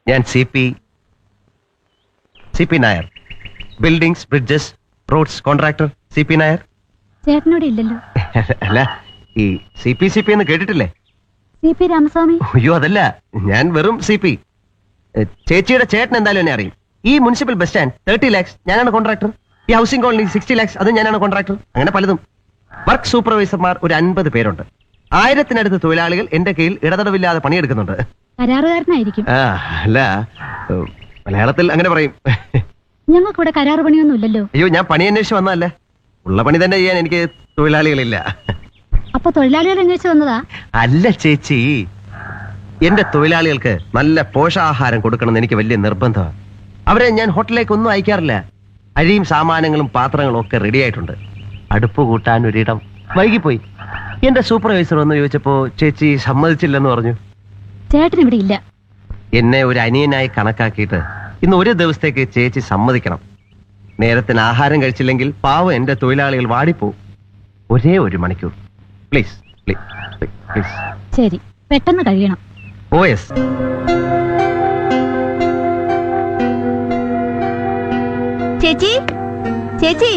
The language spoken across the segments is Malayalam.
ഞാൻ C P C P Nair buildings bridges roads contractor C P Nair ചേട്ടനോട് ഇല്ലല്ലോ അല്ല ഈ സി പി സി പി എന്ന് കേട്ടിട്ടില്ലേ സി പി രാമസ്വാമി അയ്യോ അതല്ല ഞാൻ വെറും സി പി ചേച്ചിയുടെ ചേട്ടൻ എന്തായാലും എന്നെ അറിയും ഈ municipal bus stand thirty lakhs ഞാനാണ് കോൺട്രാക്ടർ ഈ ഹൗസിംഗ് കോളനി സിക്സ്റ്റി ലാക്സ് അത് ഞാനാണ് കോൺട്രാക്ടർ അങ്ങനെ പലതും വർക്ക് സൂപ്പർവൈസർമാർ ഒരു അൻപത് പേരുണ്ട് ആയിരത്തിനടുത്ത് തൊഴിലാളികൾ എന്റെ കീഴിൽ ഇടതടവില്ലാതെ പണിയെടുക്കുന്നുണ്ട് കരാറുകാരനായിരിക്കും ആ അല്ല ഏഹ്, മലയാളത്തിൽ അങ്ങനെ പറയും ഞങ്ങൾക്കിവിടെ കരാറ് പണിയൊന്നും ഇല്ലല്ലോ അയ്യോ ഞാൻ പണി അന്വേഷിച്ച് വന്നതല്ലേ ഉള്ള പണി തന്നെ ചെയ്യാൻ എനിക്ക് തൊഴിലാളികളില്ല അപ്പൊ തൊഴിലാളികൾ അന്വേഷിച്ച് വന്നതാ അല്ല ചേച്ചി എന്റെ തൊഴിലാളികൾക്ക് നല്ല പോഷകാഹാരം കൊടുക്കണമെന്ന് എനിക്ക് വലിയ നിർബന്ധമാണ് അവരെ ഞാൻ ഹോട്ടലിലേക്ക് ഒന്നും അയക്കാറില്ല അരിയും സാമാനങ്ങളും പാത്രങ്ങളും ഒക്കെ റെഡി ആയിട്ടുണ്ട് അടുപ്പ് കൂട്ടാൻ ഒരിടം വൈകിപ്പോയി എന്റെ സൂപ്പർവൈസർ ഒന്ന് ചോദിച്ചപ്പോ ചേച്ചി സമ്മതിച്ചില്ലെന്ന് പറഞ്ഞു ചേട്ടൻ ഇവിടെ ഇല്ല എന്നെ ഒരു അനിയനായി കണക്കാക്കിയിട്ട് ഇന്ന് ഒരു ദിവസത്തേക്ക് ചേച്ചി സമ്മതിക്കണം നേരത്തിന് ആഹാരം കഴിച്ചില്ലെങ്കിൽ പാവം എന്റെ തൊഴിലാളികൾ വാടിപ്പോവും ഒരേ ഒരു മണിക്കൂർ പ്ലീസ് പ്ലീസ് പ്ലീസ് ശരി പെട്ടെന്ന് കഴിയണം ഓ എസ് ചേച്ചി ചേച്ചി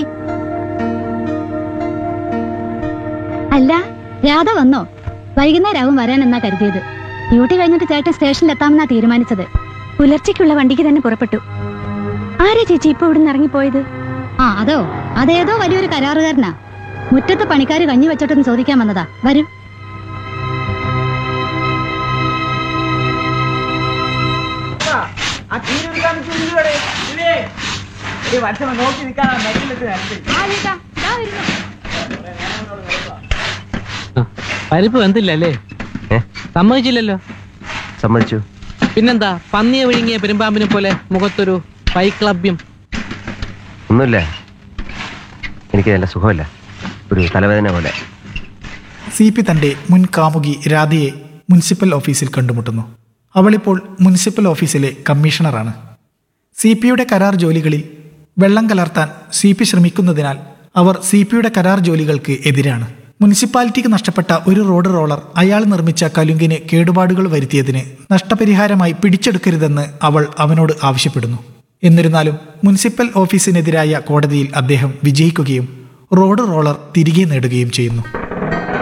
അല്ല രാധ വന്നോ വൈകുന്നേരമാവും വരാൻ എന്നാ കരുതിയത് ഡ്യൂട്ടി കഴിഞ്ഞിട്ട് ചേട്ടൻ സ്റ്റേഷനിൽ എത്താമെന്നാ തീരുമാനിച്ചത് പുലർച്ചയ്ക്കുള്ള വണ്ടിക്ക് തന്നെ പുറപ്പെട്ടു ആരാ ചേച്ചി ഇപ്പൊ ഇവിടുന്ന് ഇറങ്ങിപ്പോയത് ആ അതോ അതേതോ വലിയൊരു കരാറുകാരനാ മുറ്റത്ത് പണിക്കാര് കഞ്ഞി വെച്ചോട്ടെന്ന് ചോദിക്കാൻ വന്നതാ വരൂ ആ കീരി എടുക്കാൻ ചുരുവിടെ ഈ വർഷം നോക്കി നിൽക്കാൻ മെറ്റിലിട്ട് നിരത്തി പരിപ്പ് വെന്തില്ലല്ലേ ഏ സമ്മതിച്ചില്ലല്ലോ സമ്മതിച്ചു പിന്നെന്താ പന്നിയെ വിഴുങ്ങിയ പെരുമ്പാമ്പിനെ പോലെ മുഖത്തൊരു പൈക്ലഭ്യം ഒന്നുമില്ല എനിക്ക് നല്ല സുഖമില്ല ഒരു തലവേദന പോലെ സി പി തന്റെ മുൻ കാമുകി രാധയെ മുനിസിപ്പൽ ഓഫീസിൽ കണ്ടുമുട്ടുന്നു അവളിപ്പോൾ മുനിസിപ്പൽ ഓഫീസിലെ കമ്മീഷണറാണ് സി പിയുടെ കരാർ ജോലികളിൽ വെള്ളം കലർത്താൻ സി പി ശ്രമിക്കുന്നതിനാൽ അവർ സി പിയുടെ കരാർ ജോലികൾക്ക് എതിരാണ് മുനിസിപ്പാലിറ്റിക്ക് നഷ്ടപ്പെട്ട ഒരു റോഡ് റോളർ അയാൾ നിർമ്മിച്ച കലുങ്കിന് കേടുപാടുകൾ വരുത്തിയതിന് നഷ്ടപരിഹാരമായി പിടിച്ചെടുക്കരുതെന്ന് അവൾ അവനോട് ആവശ്യപ്പെടുന്നു എന്നിരുന്നാലും മുനിസിപ്പൽ ഓഫീസിനെതിരായ കോടതിയിൽ അദ്ദേഹം വിജയിക്കുകയും റോഡ് റോളർ തിരികെ നേടുകയും ചെയ്യുന്നു